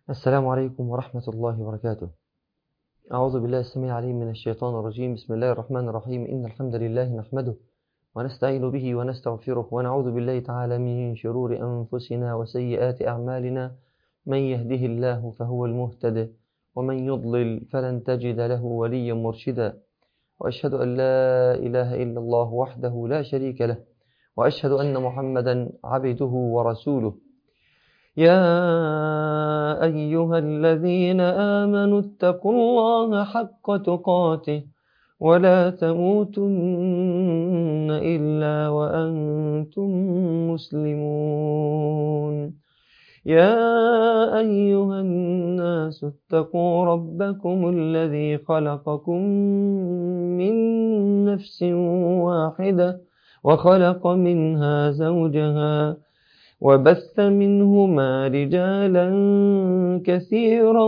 السلام عليكم ورحمة الله وبركاته أعوذ بالله السميع العليم من الشيطان الرجيم بسم الله الرحمن الرحيم إن الحمد لله نحمده ونستعين به ونستغفره ونعوذ بالله تعالى من شرور أنفسنا وسيئات أعمالنا من يهده الله فهو المهتد ومن يضلل فلن تجد له وليا مرشدا وأشهد أن لا إله إلا الله وحده لا شريك له وأشهد أن محمدا عبده ورسوله يا أيها الذين آمنوا اتقوا الله حق تقاته ولا تموتن إلا وأنتم مسلمون يا أيها الناس اتقوا ربكم الذي خلقكم من نفس واحدة وخلق منها زوجها وبث منهما رجالا كثيرا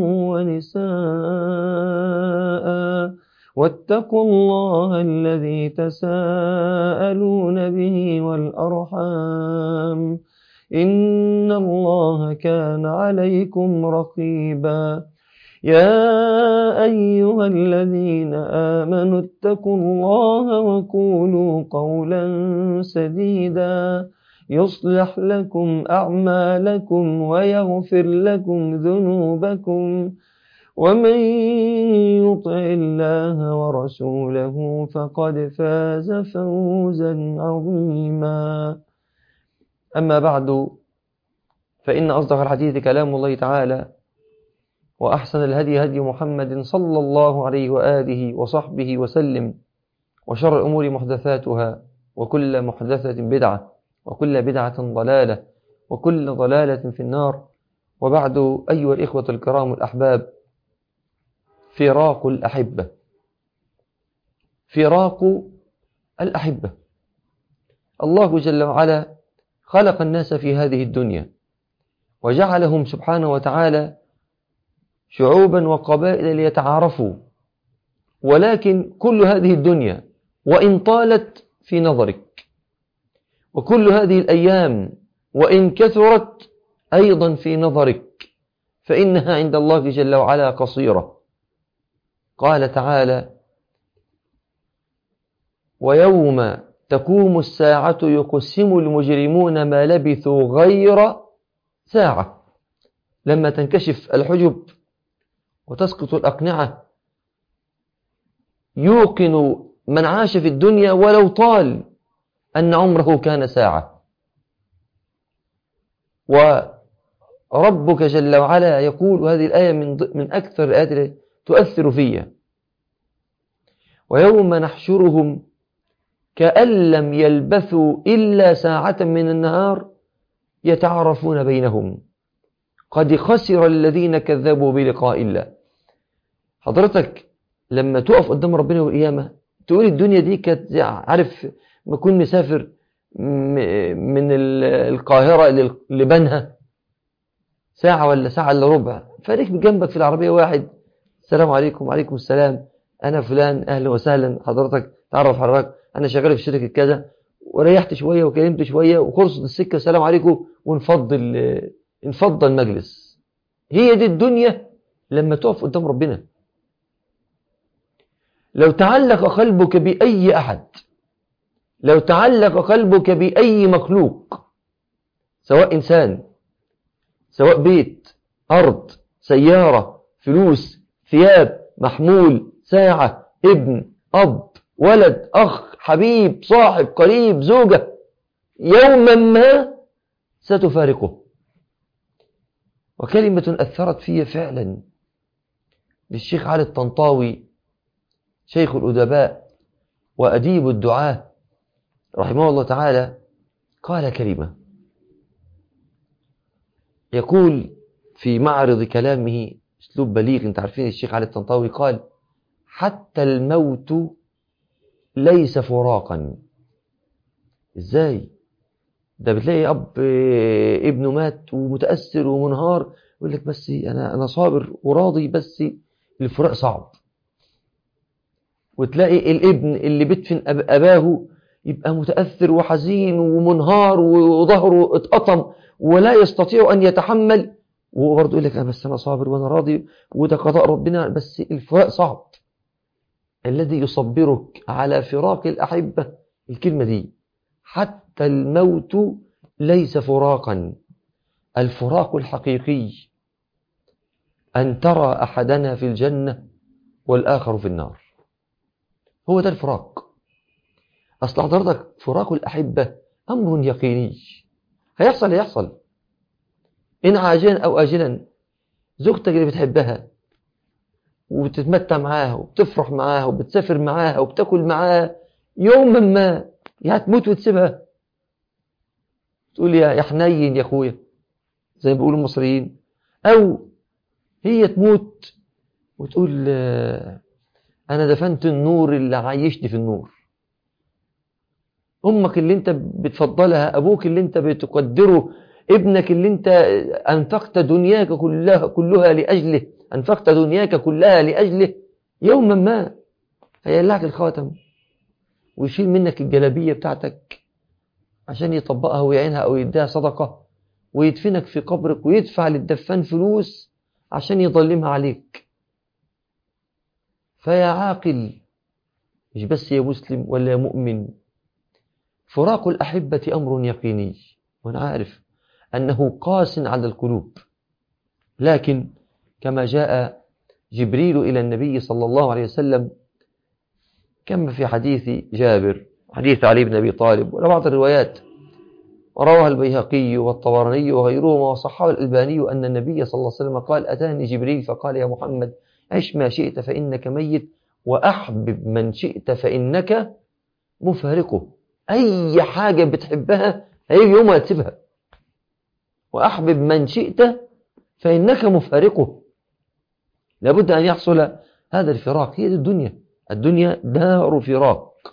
ونساء واتقوا الله الذي تساءلون به والأرحام إن الله كان عليكم رقيبا يا أيها الذين آمنوا اتقوا الله وقولوا قولا سديدا يصلح لكم أعمالكم ويغفر لكم ذنوبكم ومن يطع الله ورسوله فقد فاز فوزا عظيما أما بعد فإن أصدق الحديث كلام الله تعالى وأحسن الهدي هدي محمد صلى الله عليه وآله وصحبه وسلم وشر الأمور محدثاتها وكل محدثة بدعة وكل بدعة ضلالة وكل ضلالة في النار وبعد أيها الإخوة الكرام الأحباب فراق الأحبة فراق الأحبة الله جل وعلا خلق الناس في هذه الدنيا وجعلهم سبحانه وتعالى شعوبا وقبائل ليتعارفوا ولكن كل هذه الدنيا وإن طالت في نظرك وكل هذه الأيام وإن كثرت أيضا في نظرك فإنها عند الله جل وعلا قصيرة قال تعالى ويوم تقوم الساعة يقسم المجرمون ما لبثوا غير ساعة لما تنكشف الحجب وتسقط الأقنعة يوقن من عاش في الدنيا ولو طال أن عمره كان ساعة وربك جل وعلا يقول هذه الآية من, من أكثر الآيات التي تؤثر فيها ويوم نحشرهم كأن لم يلبثوا إلا ساعة من النهار يتعارفون بينهم قد خسر الذين كذبوا بلقاء الله حضرتك لما تقف قدام ربنا والقيامة تقول الدنيا دي كانت عارف ما اكون مسافر من القاهرة لبنها ساعة ولا ساعة إلا ربع فريق جنبك في العربية واحد السلام عليكم وعليكم السلام أنا فلان أهلا وسهلا حضرتك تعرف حضرتك أنا شغال في شركة كذا وريحت شوية وكلمت شوية وخلصت السكة السلام عليكم ونفض انفض المجلس هي دي الدنيا لما تقف قدام ربنا لو تعلق قلبك بأي أحد لو تعلق قلبك بأي مخلوق سواء إنسان سواء بيت أرض سيارة فلوس ثياب محمول ساعة ابن أب ولد أخ حبيب صاحب قريب زوجة يوما ما ستفارقه وكلمة أثرت في فعلا للشيخ علي الطنطاوي شيخ الأدباء وأديب الدعاة رحمه الله تعالى قال كلمة يقول في معرض كلامه اسلوب بليغ انت عارفين الشيخ علي الطنطاوي قال حتى الموت ليس فراقا ازاي ده بتلاقي اب ابنه مات ومتاثر ومنهار يقول لك بس انا انا صابر وراضي بس الفراق صعب وتلاقي الابن اللي بيدفن اباه يبقى متاثر وحزين ومنهار وظهره اتقطم ولا يستطيع ان يتحمل وهو برضه يقول لك أنا بس أنا صابر وأنا راضي وده قضاء ربنا بس الفراق صعب الذي يصبرك على فراق الأحبة الكلمة دي حتى الموت ليس فراقا الفراق الحقيقي أن ترى أحدنا في الجنة والآخر في النار هو ده الفراق أصل حضرتك فراق الأحبة أمر يقيني هيحصل هيحصل إن عاجلا أو آجلا زوجتك اللي بتحبها وبتتمتع معاها وبتفرح معاها وبتسافر معاها وبتاكل معاها يوما ما يا هتموت وتسيبها تقول يا يا حنين يا اخويا زي ما بيقولوا المصريين او هي تموت وتقول آه، انا دفنت النور اللي عايشني في النور امك اللي انت بتفضلها ابوك اللي انت بتقدره ابنك اللي انت انفقت دنياك كلها كلها لاجله انفقت دنياك كلها لاجله يوما ما هيقلعك الخاتم ويشيل منك الجلابيه بتاعتك عشان يطبقها ويعينها او يديها صدقه ويدفنك في قبرك ويدفع للدفان فلوس عشان يظلمها عليك فيا عاقل مش بس يا مسلم ولا يا مؤمن فراق الأحبة أمر يقيني وأنا عارف أنه قاس على القلوب لكن كما جاء جبريل إلى النبي صلى الله عليه وسلم كما في حديث جابر حديث علي بن أبي طالب وبعض الروايات ورواه البيهقي والطبراني وغيرهما وصححه الألباني أن النبي صلى الله عليه وسلم قال أتاني جبريل فقال يا محمد عش ما شئت فإنك ميت وأحبب من شئت فإنك مفارقه أي حاجة بتحبها هيجي يوم هتسيبها وأحبب من شئت فإنك مفارقه لابد أن يحصل هذا الفراق هي دي الدنيا الدنيا دار فراق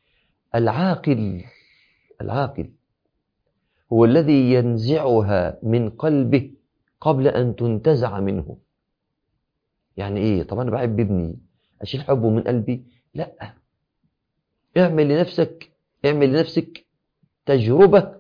العاقل العاقل هو الذي ينزعها من قلبه قبل أن تنتزع منه يعني إيه طب أنا بحب ابني أشيل حبه من قلبي لا اعمل لنفسك اعمل لنفسك تجربة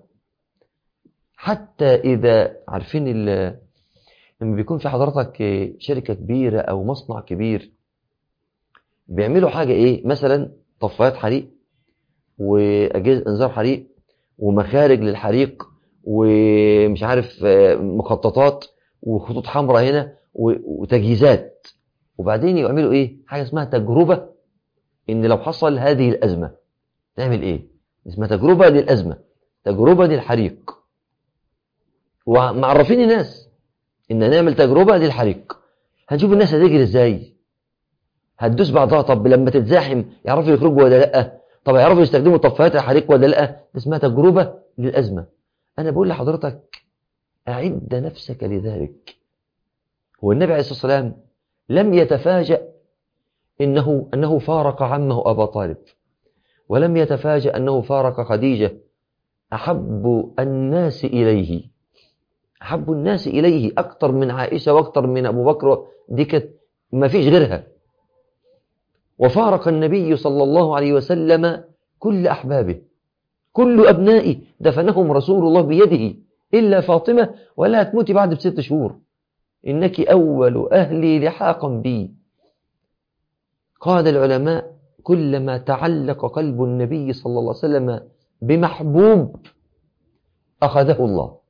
حتى إذا عارفين ال- لما بيكون في حضرتك شركة كبيرة أو مصنع كبير بيعملوا حاجة إيه مثلا طفايات حريق وأجهزة إنذار حريق ومخارج للحريق ومش عارف آه، مخططات وخطوط حمراء هنا و- وتجهيزات وبعدين يعملوا إيه حاجة اسمها تجربة إن لو حصل هذه الأزمة تعمل إيه اسمها تجربة للأزمة تجربة للحريق ومعرفين الناس ان نعمل تجربه للحريق هنشوف الناس هتجري ازاي هتدوس بعضها طب لما تتزاحم يعرفوا يخرجوا ولا لا طب يعرفوا يستخدموا طفايات الحريق ولا لا دي اسمها تجربه للازمه انا بقول لحضرتك اعد نفسك لذلك هو النبي عليه الصلاه والسلام لم يتفاجأ انه انه فارق عمه ابا طالب ولم يتفاجأ انه فارق خديجه احب الناس اليه أحب الناس إليه أكتر من عائشة وأكتر من أبو بكر دي كانت ما فيش غيرها وفارق النبي صلى الله عليه وسلم كل أحبابه كل أبنائي دفنهم رسول الله بيده إلا فاطمة ولا تموتي بعد بست شهور إنك أول أهلي لحاقا بي قال العلماء كلما تعلق قلب النبي صلى الله عليه وسلم بمحبوب أخذه الله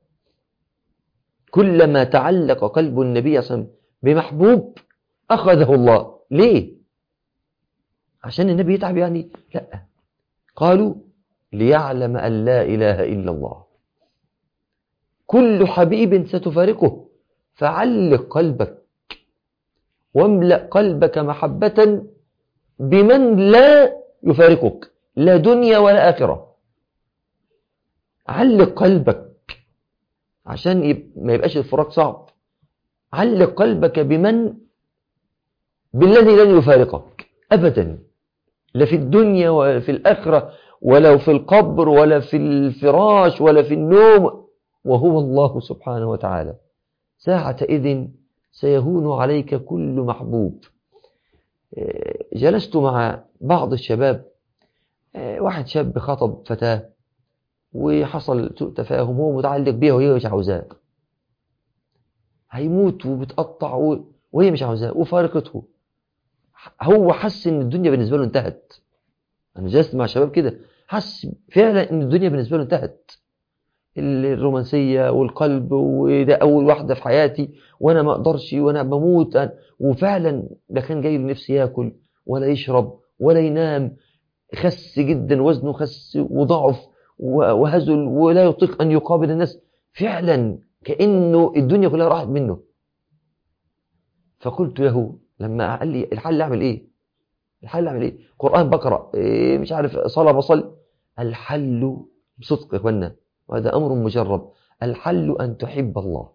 كلما تعلق قلب النبي صلى الله عليه وسلم بمحبوب أخذه الله ليه؟ عشان النبي يتعب يعني لا قالوا ليعلم أن لا إله إلا الله كل حبيب ستفارقه فعلق قلبك واملأ قلبك محبة بمن لا يفارقك لا دنيا ولا آخرة علق قلبك عشان يب... ما يبقاش الفراق صعب علق قلبك بمن بالذي لن يفارقك أبدا لا في الدنيا ولا في الآخرة ولا في القبر ولا في الفراش ولا في النوم وهو الله سبحانه وتعالى ساعة إذن سيهون عليك كل محبوب جلست مع بعض الشباب واحد شاب خطب فتاة وحصل سوء تفاهم هو متعلق بيها وهي مش عاوزاه هيموت وبتقطع و... وهي مش عاوزاه وفارقته هو حس ان الدنيا بالنسبه له انتهت انا جلست مع شباب كده حس فعلا ان الدنيا بالنسبه له انتهت الرومانسيه والقلب وده اول واحده في حياتي وانا ما اقدرش وانا بموت وفعلا ده كان جاي لنفسي ياكل ولا يشرب ولا ينام خس جدا وزنه خس وضعف وهزل ولا يطيق ان يقابل الناس فعلا كانه الدنيا كلها راحت منه فقلت له لما قال لي الحل اعمل ايه الحل اعمل ايه قران بقرا إيه مش عارف صلاه بصلي الحل بصدق يا اخوانا وهذا امر مجرب الحل ان تحب الله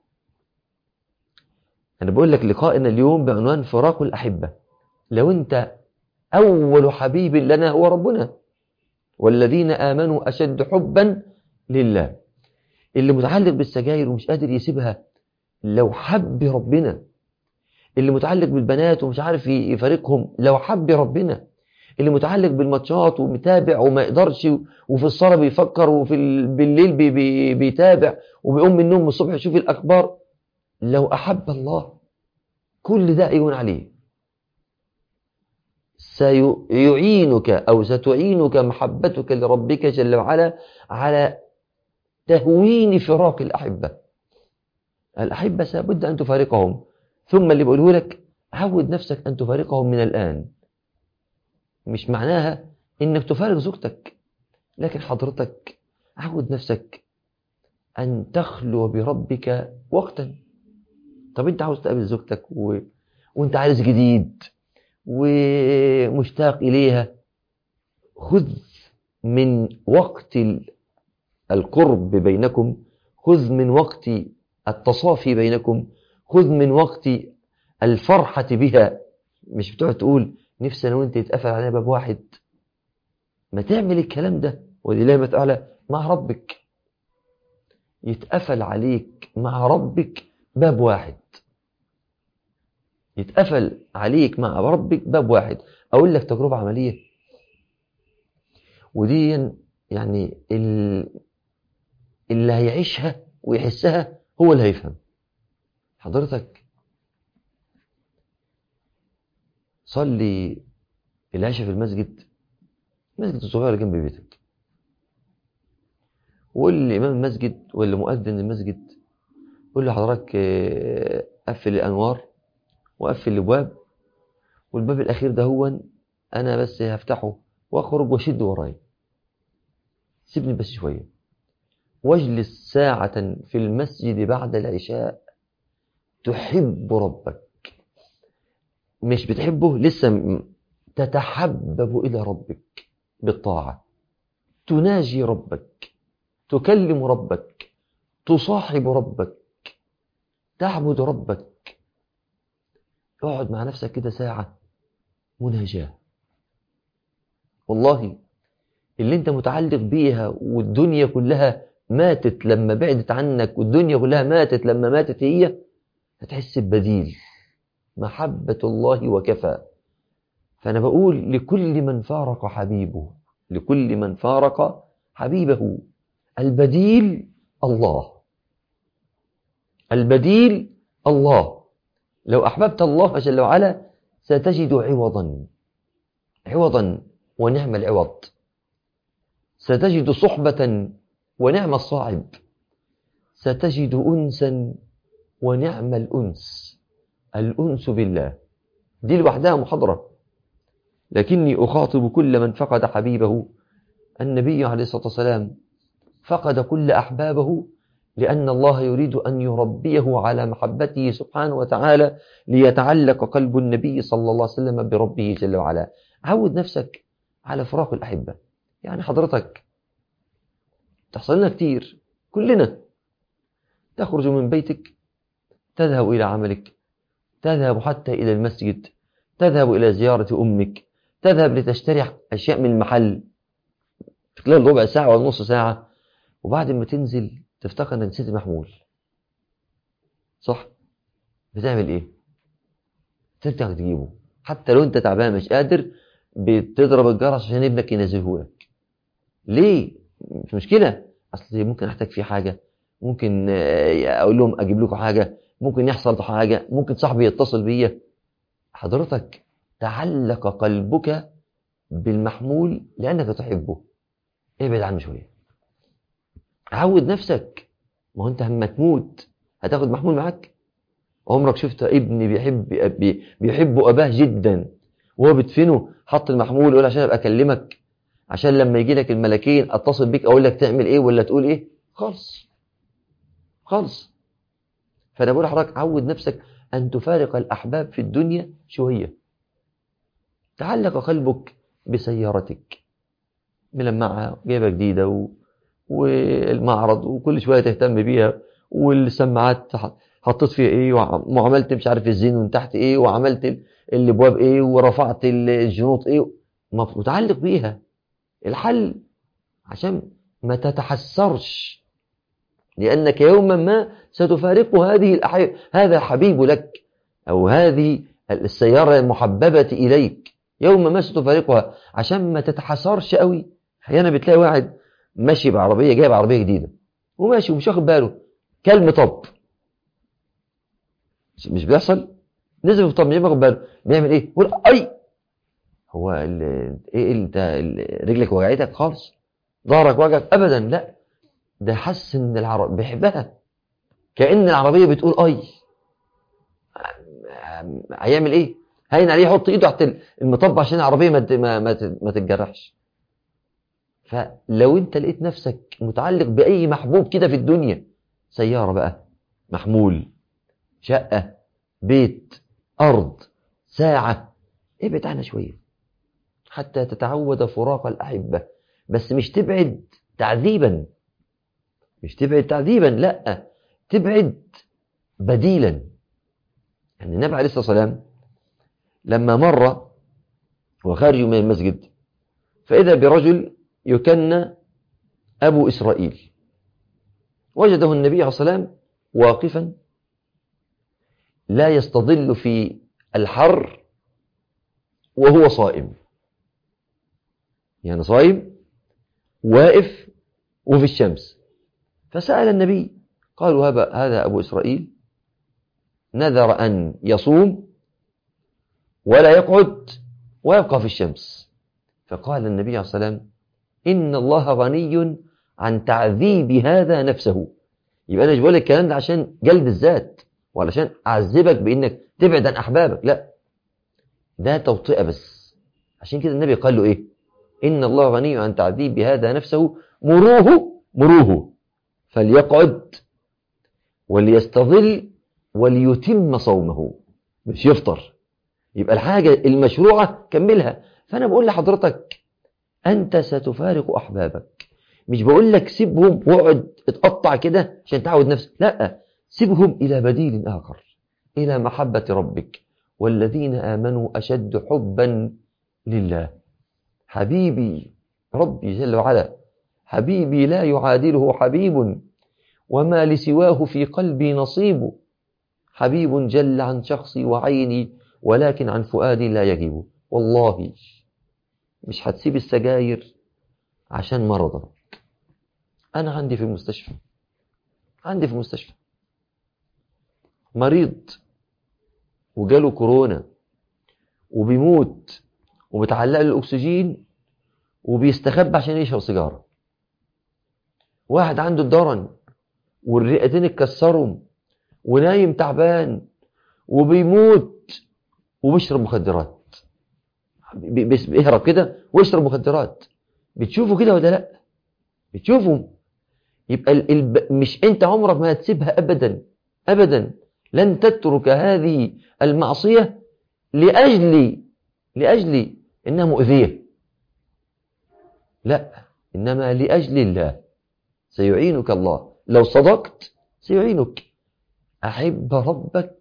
انا بقول لك لقائنا اليوم بعنوان فراق الاحبه لو انت اول حبيب لنا هو ربنا والذين امنوا اشد حبا لله اللي متعلق بالسجاير ومش قادر يسيبها لو حب ربنا اللي متعلق بالبنات ومش عارف يفارقهم لو حب ربنا اللي متعلق بالماتشات ومتابع وما يقدرش وفي الصلاة بيفكر وفي بالليل بي بي بيتابع وبيقوم من النوم الصبح يشوف الأخبار لو أحب الله كل ده يهون عليه سيعينك أو ستعينك محبتك لربك جل وعلا على تهوين فراق الأحبة الأحبة سابد أن تفارقهم ثم اللي بقوله لك عود نفسك أن تفارقهم من الآن مش معناها إنك تفارق زوجتك لكن حضرتك عود نفسك أن تخلو بربك وقتا طب أنت عاوز تقابل زوجتك و... وأنت عايز جديد ومشتاق إليها خذ من وقت القرب بينكم خذ من وقت التصافي بينكم خذ من وقت الفرحة بها مش بتقعد تقول نفسي أنا وأنت يتقفل علينا باب واحد ما تعمل الكلام ده ولله ما تعالى مع ربك يتقفل عليك مع ربك باب واحد يتقفل عليك مع ربك باب واحد أقول لك تجربة عملية ودي يعني اللي هيعيشها ويحسها هو اللي هيفهم حضرتك صلي العشاء في المسجد المسجد الصغير جنب بيتك وقول لإمام المسجد ولا مؤذن المسجد قول له حضرتك قفل الأنوار وقفل الابواب والباب الاخير ده هو انا بس هفتحه واخرج واشد ورايا سيبني بس شويه واجلس ساعة في المسجد بعد العشاء تحب ربك مش بتحبه لسه تتحبب إلى ربك بالطاعة تناجي ربك تكلم ربك تصاحب ربك تعبد ربك اقعد مع نفسك كده ساعة مناجاة والله اللي انت متعلق بيها والدنيا كلها ماتت لما بعدت عنك والدنيا كلها ماتت لما ماتت هي هتحس ببديل محبة الله وكفى فأنا بقول لكل من فارق حبيبه لكل من فارق حبيبه البديل الله البديل الله لو أحببت الله جل وعلا ستجد عوضا عوضا ونعم العوض ستجد صحبة ونعم الصاحب ستجد أنسا ونعم الأنس الأنس بالله دي لوحدها محاضرة لكني أخاطب كل من فقد حبيبه النبي عليه الصلاة والسلام فقد كل أحبابه لأن الله يريد أن يربيه على محبته سبحانه وتعالى ليتعلق قلب النبي صلى الله عليه وسلم بربه جل وعلا عود نفسك على فراق الأحبة يعني حضرتك تحصل لنا كتير كلنا تخرج من بيتك تذهب إلى عملك تذهب حتى إلى المسجد تذهب إلى زيارة أمك تذهب لتشتري أشياء من المحل في خلال ربع ساعة ولا نص ساعة وبعد ما تنزل تفتكر انك نسيت محمول صح بتعمل ايه ترجع تجيبه حتى لو انت تعبان مش قادر بتضرب الجرس عشان ابنك ينزله لك ليه مش مشكله اصل ممكن احتاج فيه حاجه ممكن اقول لهم اجيب لكم حاجه ممكن يحصل حاجة ممكن صاحبي يتصل بيا حضرتك تعلق قلبك بالمحمول لأنك تحبه ابعد عنه شوية عود نفسك ما هو انت لما تموت هتاخد محمول معاك عمرك شفت ابن بيحب بيحب اباه جدا وهو بتفنه حط المحمول يقول عشان ابقى اكلمك عشان لما يجي لك الملكين اتصل بيك اقول لك تعمل ايه ولا تقول ايه خالص خالص فانا بقول لحضرتك عود نفسك ان تفارق الاحباب في الدنيا شويه تعلق قلبك بسيارتك ملمعها جايبه جديده و... والمعرض وكل شويه تهتم بيها والسماعات حطيت فيها ايه وعملت مش عارف الزين من تحت ايه وعملت الابواب ايه ورفعت الجنوط ايه متعلق بيها الحل عشان ما تتحسرش لأنك يوما ما ستفارق هذه الأحياء هذا حبيب لك أو هذه السيارة المحببة إليك يوما ما ستفارقها عشان ما تتحسرش قوي أحيانا بتلاقي واحد ماشي بعربية جايب عربية جديدة وماشي ومش واخد باله كلم طب مش بيحصل نزل في طب مش واخد باله بيعمل ايه يقول اي هو ايه انت رجلك وجعتك خالص ظهرك وجعك ابدا لا ده حس ان العربية بيحبها كأن العربية بتقول اي هيعمل ايه هين عليه يحط ايده تحت المطب عشان العربية ما ما ما تتجرحش فلو انت لقيت نفسك متعلق باي محبوب كده في الدنيا سيارة بقى محمول شقة بيت ارض ساعة ابعد عنها شوية حتى تتعود فراق الأحبة بس مش تبعد تعذيبا مش تبعد تعذيبا لا تبعد بديلا يعني النبي عليه الصلاة والسلام لما مر وخارج من المسجد فإذا برجل يكنى أبو إسرائيل وجده النبي عليه الصلاة والسلام واقفا لا يستظل في الحر وهو صائم يعني صايم واقف وفي الشمس فسأل النبي قالوا هذا أبو إسرائيل نذر أن يصوم ولا يقعد ويبقى في الشمس فقال النبي عليه الصلاة والسلام إن الله غني عن تعذيب هذا نفسه يبقى أنا مش بقول لك الكلام ده عشان جلد الذات وعلشان أعذبك بإنك تبعد عن أحبابك لا ده توطئة بس عشان كده النبي قال له إيه إن الله غني عن تعذيب هذا نفسه مروه مروه فليقعد وليستظل وليتم صومه مش يفطر يبقى الحاجة المشروعة كملها فأنا بقول لحضرتك أنت ستفارق أحبابك مش بقول لك سيبهم واقعد اتقطع كده عشان تعود نفسك لا سيبهم إلى بديل آخر إلى محبة ربك والذين آمنوا أشد حبا لله حبيبي ربي جل وعلا حبيبي لا يعادله حبيب وما لسواه في قلبي نصيب حبيب جل عن شخصي وعيني ولكن عن فؤادي لا يجيب والله مش هتسيب السجاير عشان مرضك أنا عندي في المستشفى عندي في المستشفى مريض وجاله كورونا وبيموت وبتعلق له الأكسجين وبيستخبى عشان يشرب سيجارة واحد عنده الدرن والرئتين اتكسروا ونايم تعبان وبيموت وبيشرب مخدرات بيهرب كده ويشرب مخدرات بتشوفوا كده ولا لا بتشوفوا يبقى ال... ال... مش انت عمرك ما هتسيبها ابدا ابدا لن تترك هذه المعصية لأجل لأجل إنها مؤذية لا إنما لأجل الله سيعينك الله لو صدقت سيعينك أحب ربك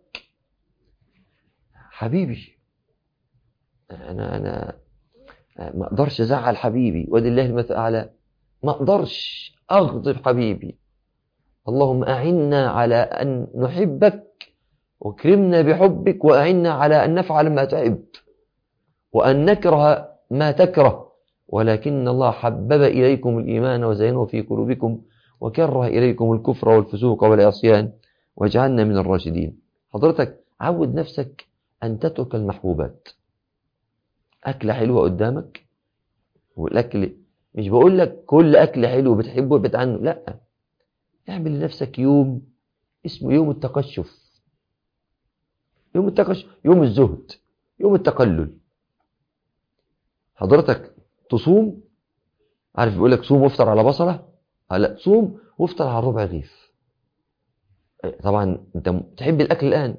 حبيبي أنا أنا ما أقدرش أزعل حبيبي ولله المثل أعلى ما أقدرش أغضب حبيبي اللهم أعنا على أن نحبك واكرمنا بحبك وأعنا على أن نفعل ما تحب وأن نكره ما تكره ولكن الله حبب إليكم الإيمان وزينه في قلوبكم وكره إليكم الكفر والفسوق والعصيان واجعلنا من الراشدين حضرتك عود نفسك أن تترك المحبوبات أكلة حلوة قدامك والأكل مش بقول لك كل أكل حلو بتحبه ابعد عنه لا اعمل لنفسك يوم اسمه يوم التقشف يوم التقشف يوم الزهد يوم التقلل حضرتك تصوم عارف بيقول لك صوم وافطر على بصلة لا صوم وافطر على ربع رغيف طبعا انت تحب الاكل الان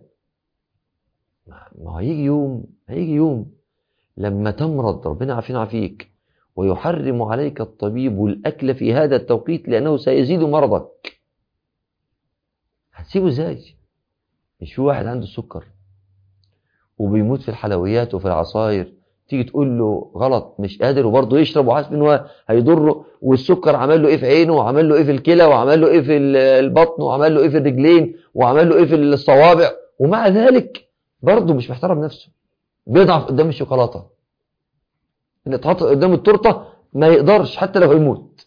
ما هيجي يوم هيجي يوم لما تمرض ربنا عافينا عافيك ويحرم عليك الطبيب الأكل في هذا التوقيت لأنه سيزيد مرضك هتسيبه ازاي مش في واحد عنده السكر وبيموت في الحلويات وفي العصاير تيجي تقول له غلط مش قادر وبرضه يشرب وحاسس ان هو هيضره والسكر عمل له ايه في عينه وعمل له ايه في الكلى وعمل له ايه في البطن وعمل له ايه في الرجلين وعمل له ايه في الصوابع ومع ذلك برضه مش محترم نفسه بيضعف قدام الشوكولاته اللي اتحط قدام التورته ما يقدرش حتى لو هيموت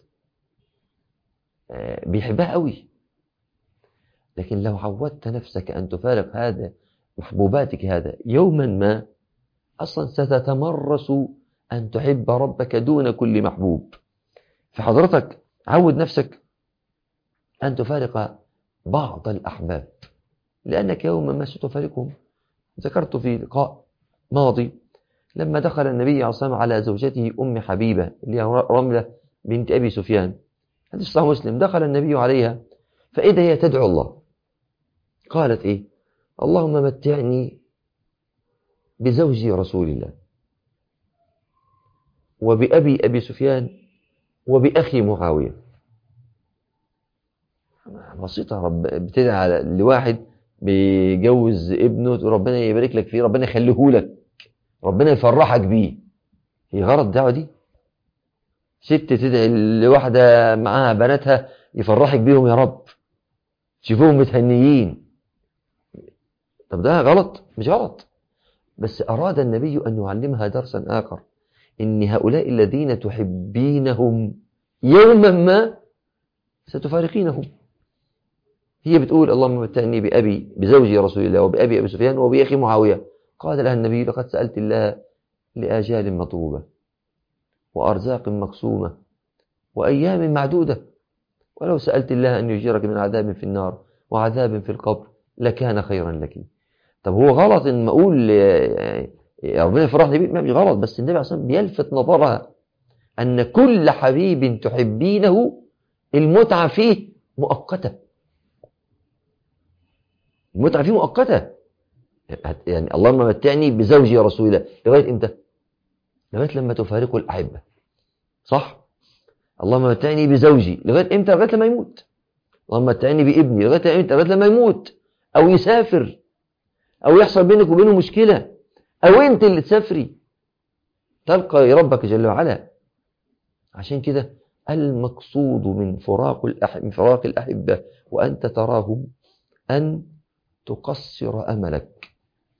بيحبها قوي لكن لو عودت نفسك ان تفارق هذا محبوباتك هذا يوما ما اصلا ستتمرس ان تحب ربك دون كل محبوب فحضرتك عود نفسك ان تفارق بعض الاحباب لانك يوما ما ستفارقهم ذكرت في لقاء ماضي لما دخل النبي عليه الصلاة والسلام على زوجته أم حبيبة اللي هي رملة بنت أبي سفيان حديث صحيح مسلم دخل النبي عليها فإذا هي تدعو الله قالت إيه اللهم متعني بزوجي رسول الله وبأبي أبي سفيان وبأخي معاوية بسيطة رب بتدعى لواحد بيجوز ابنه ربنا يبارك لك فيه ربنا يخليه لك ربنا يفرحك بيه هي غرض الدعوة دي ست تدعي لواحدة معاها بناتها يفرحك بيهم يا رب تشوفوهم متهنيين طب ده غلط مش غلط بس أراد النبي أن يعلمها درسا آخر إن هؤلاء الذين تحبينهم يوما ما ستفارقينهم هي بتقول اللهم متعني بأبي بزوجي رسول الله وبأبي أبي سفيان وبأخي معاوية قال لها النبي لقد سألت الله لآجال مطلوبة وأرزاق مقسومة وأيام معدودة ولو سألت الله أن يجيرك من عذاب في النار وعذاب في القبر لكان خيرا لك طب هو غلط ان ما اقول ربنا يفرحني بيه مش غلط بس النبي عليه الصلاه والسلام بيلفت نظرها ان كل حبيب تحبينه المتعه فيه مؤقته المتعه فيه مؤقته يعني اللهم متعني بزوجي يا رسول الله لغايه امتى لغايه لما تفارقوا الاحبه صح اللهم متعني بزوجي لغايه امتى لغايه لما يموت اللهم متعني بابني لغايه امتى لغايه لما يموت او يسافر او يحصل بينك وبينه مشكله او انت اللي تسافري تلقى ربك جل وعلا عشان كده المقصود من فراق الأحب من فراق الأحبة وأنت تراهم أن تقصر أملك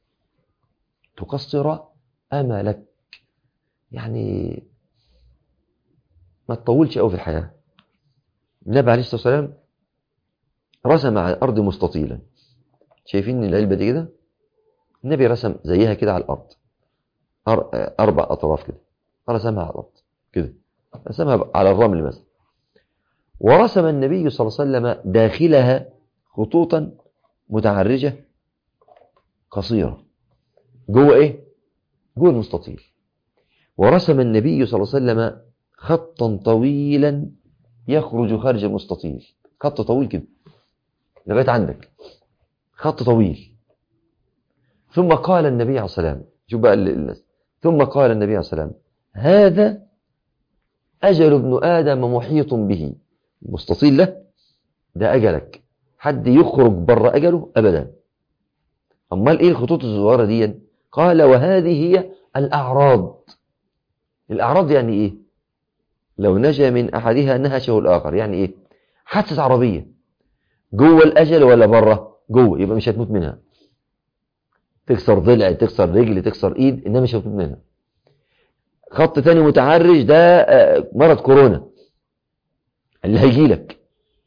تقصر أملك يعني ما تطولش قوي في الحياة النبي عليه الصلاة والسلام رسم على الأرض مستطيلا شايفين العلبة دي كده النبي رسم زيها كده على الأرض أربع أطراف كده رسمها على الأرض كده رسمها على الرمل مثلا ورسم النبي صلى الله عليه وسلم داخلها خطوطا متعرجة قصيرة جوه ايه جوه المستطيل ورسم النبي صلى الله عليه وسلم خطا طويلا يخرج خارج المستطيل خط طويل كده لغايه عندك خط طويل ثم قال النبي عليه الصلاه والسلام شوف بقى الناس ثم قال النبي عليه الصلاه والسلام هذا اجل ابن ادم محيط به المستطيل ده ده اجلك حد يخرج بره اجله ابدا امال ايه الخطوط الصغيره دي قال وهذه هي الاعراض الاعراض يعني ايه لو نجا من احدها نهشه الاخر يعني ايه حادثه عربيه جوه الاجل ولا بره جوه يبقى مش هتموت منها تكسر ضلع تكسر رجل تكسر ايد انما مش هتموت منها خط تاني متعرج ده مرض كورونا اللي هيجي لك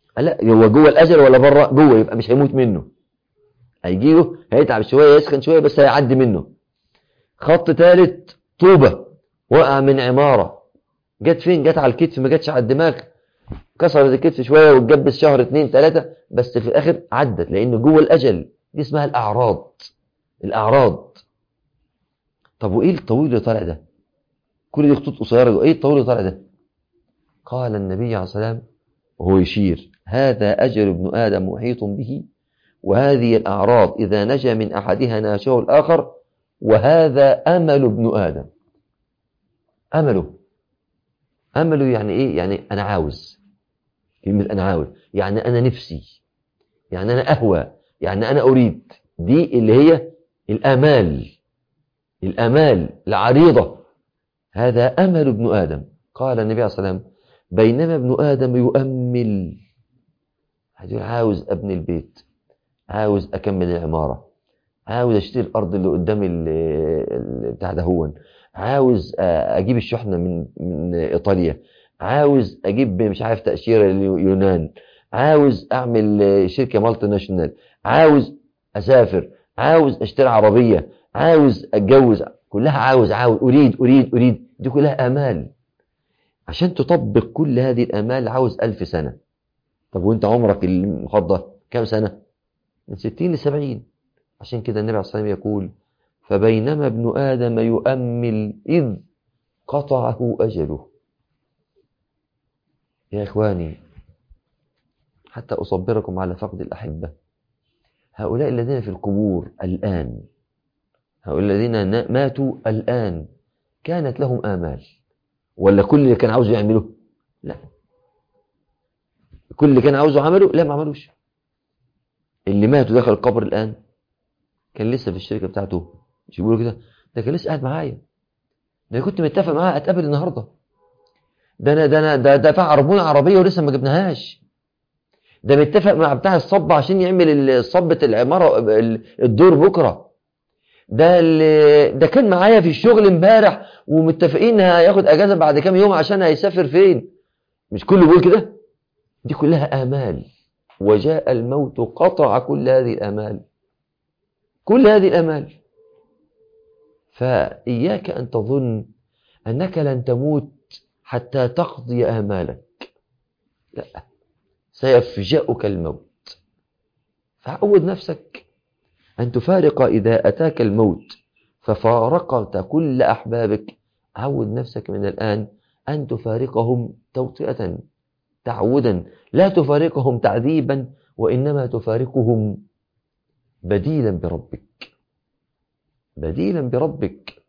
لا هو جوه الاجل ولا بره جوه يبقى مش هيموت منه هيجي له هيتعب شويه يسخن شويه بس هيعدي منه خط ثالث طوبه وقع من عماره جت فين جت على الكتف ما جاتش على الدماغ كسرت الكتف شويه واتجبس شهر اتنين ثلاثه بس في الاخر عدت لان جوه الاجل دي اسمها الاعراض الاعراض طب وايه الطويل اللي طالع ده كل دي خطوط قصيره ايه الطويل اللي طالع ده قال النبي عليه الصلاه والسلام وهو يشير هذا اجل ابن ادم محيط به وهذه الاعراض اذا نجا من احدها ناشه الاخر وهذا امل ابن ادم امله امله يعني ايه يعني انا عاوز كلمه انا عاوز يعني انا نفسي يعني انا اهوى يعني انا اريد دي اللي هي الامال الامال العريضه هذا امل ابن ادم قال النبي عليه الصلاه والسلام بينما ابن ادم يؤمل هتقول عاوز ابني البيت عاوز اكمل العماره عاوز اشتري الارض اللي قدام بتاع ده هون عاوز اجيب الشحنه من من ايطاليا عاوز اجيب مش عارف تاشيره اليونان عاوز اعمل شركه مالتي ناشونال عاوز اسافر عاوز اشتري عربيه عاوز اتجوز كلها عاوز عاوز اريد اريد اريد دي كلها امال عشان تطبق كل هذه الامال عاوز ألف سنه طب وانت عمرك المخضى كام سنه من 60 ل 70 عشان كده النبي عليه الصلاه والسلام يقول فبينما ابن ادم يؤمل اذ قطعه اجله يا اخواني حتى اصبركم على فقد الاحبه هؤلاء الذين في القبور الان هؤلاء الذين ماتوا الآن كانت لهم آمال ولا كل اللي كان عاوزه يعمله لا كل اللي كان عاوزه عمله لا ما عملوش اللي ماتوا دخل القبر الآن كان لسه في الشركة بتاعته مش بيقولوا كده ده كان لسه قاعد معايا ده أنا كنت متفق معاه اتقابل النهارده ده انا ده انا ده دفع عربونه عربيه ولسه ما جبناهاش ده متفق مع بتاع الصب عشان يعمل صبة العمارة الدور بكره ده اللي ده كان معايا في الشغل امبارح ومتفقين هياخد اجازه بعد كام يوم عشان هيسافر فين مش كله بيقول كده دي كلها امال وجاء الموت قطع كل هذه الامال كل هذه الامال فاياك ان تظن انك لن تموت حتى تقضي امالك لا سيفجأك الموت فعود نفسك أن تفارق إذا أتاك الموت ففارقت كل أحبابك عود نفسك من الآن أن تفارقهم توطئة تعودا لا تفارقهم تعذيبا وإنما تفارقهم بديلا بربك بديلا بربك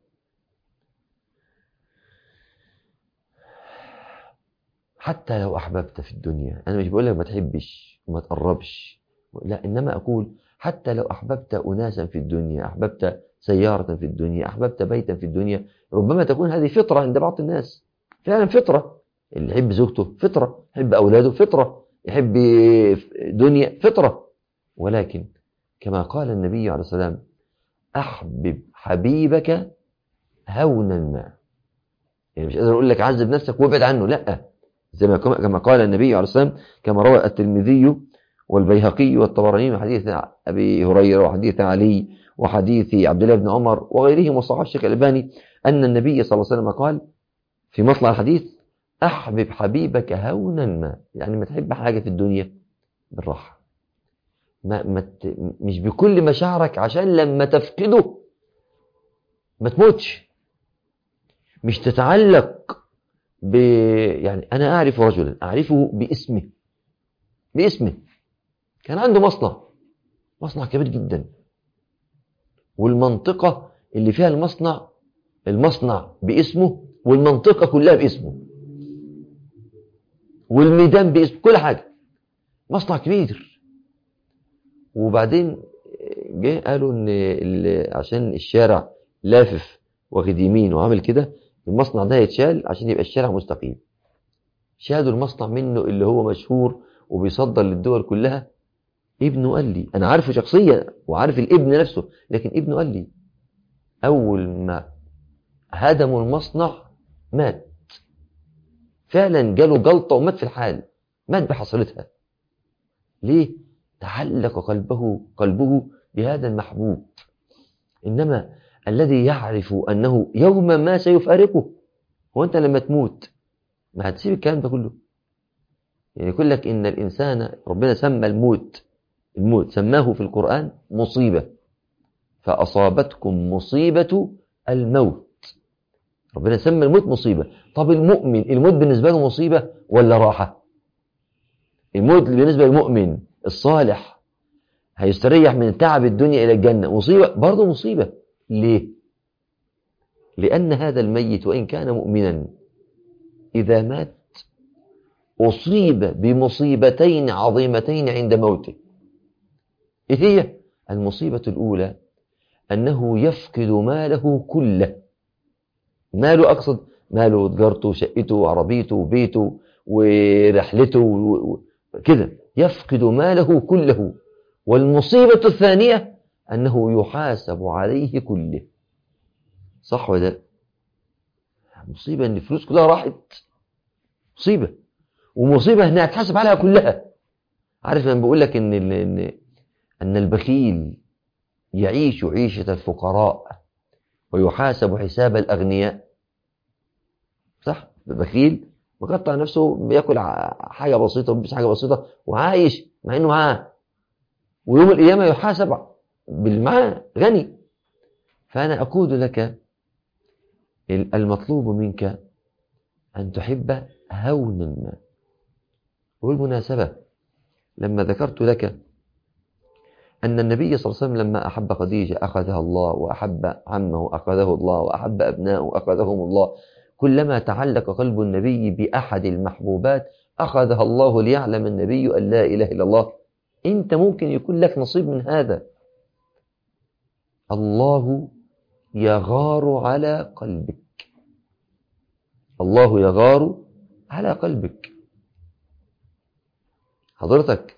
حتى لو أحببت في الدنيا أنا مش بقول لك ما تحبش وما تقربش لا إنما أقول حتى لو أحببت أناسا في الدنيا أحببت سيارة في الدنيا أحببت بيتا في الدنيا ربما تكون هذه فطرة عند بعض الناس فعلا فطرة اللي يحب زوجته فطرة يحب أولاده فطرة يحب دنيا فطرة ولكن كما قال النبي عليه السلام أحبب حبيبك هونا ما يعني مش قادر أقول لك عذب نفسك وابعد عنه لا زي ما كما قال النبي عليه السلام كما روى الترمذي والبيهقي والطبراني من حديث أبي هريرة وحديث علي وحديث عبد الله بن عمر وغيرهم وصحاب الشيخ الألباني أن النبي صلى الله عليه وسلم قال في مطلع الحديث أحبب حبيبك هونا ما يعني ما تحب حاجة في الدنيا بالراحة ما ما مش بكل مشاعرك عشان لما تفقده ما تموتش مش تتعلق ب يعني أنا أعرف رجلا أعرفه باسمه باسمه كان عنده مصنع مصنع كبير جدا والمنطقة اللي فيها المصنع المصنع باسمه والمنطقة كلها باسمه والميدان باسمه كل حاجة مصنع كبير وبعدين جه قالوا ان عشان الشارع لافف واخد يمين وعامل كده المصنع ده يتشال عشان يبقى الشارع مستقيم شالوا المصنع منه اللي هو مشهور وبيصدر للدول كلها ابنه قال لي انا عارفه شخصيا وعارف الابن نفسه لكن ابنه قال لي اول ما هدموا المصنع مات فعلا جاله جلطه ومات في الحال مات بحصلتها ليه تعلق قلبه قلبه بهذا المحبوب إنما الذي يعرف أنه يوما ما سيفارقه هو أنت لما تموت ما هتسيب الكلام ده كله يعني يقول لك إن الإنسان ربنا سمى الموت الموت سماه في القرآن مصيبة فأصابتكم مصيبة الموت ربنا سمى الموت مصيبة طب المؤمن الموت بالنسبة له مصيبة ولا راحة الموت بالنسبة للمؤمن الصالح هيستريح من تعب الدنيا إلى الجنة مصيبة برضه مصيبة ليه لأن هذا الميت وإن كان مؤمنا إذا مات أصيب بمصيبتين عظيمتين عند موته إيه هي المصيبة الأولى أنه يفقد ماله كله ماله أقصد ماله تجارته شقته عربيته بيته ورحلته كده يفقد ماله كله والمصيبة الثانية أنه يحاسب عليه كله صح ولا مصيبة أن الفلوس كلها راحت مصيبة ومصيبة أنها تحاسب عليها كلها عارف لما بقول لك إن إن أن البخيل يعيش عيشة الفقراء ويحاسب حساب الأغنياء صح البخيل مقطع نفسه بياكل حاجة بسيطة وبيلبس حاجة بسيطة وعايش مع إنه معاه ويوم القيامة يحاسب بالمعاه غني فأنا أقول لك المطلوب منك أن تحب هونا ما والمناسبة لما ذكرت لك أن النبي صلى الله عليه وسلم لما أحب خديجة أخذها الله وأحب عمه أخذه الله وأحب أبنائه أخذهم الله كلما تعلق قلب النبي بأحد المحبوبات أخذها الله ليعلم النبي أن لا إله إلا الله أنت ممكن يكون لك نصيب من هذا الله يغار على قلبك الله يغار على قلبك حضرتك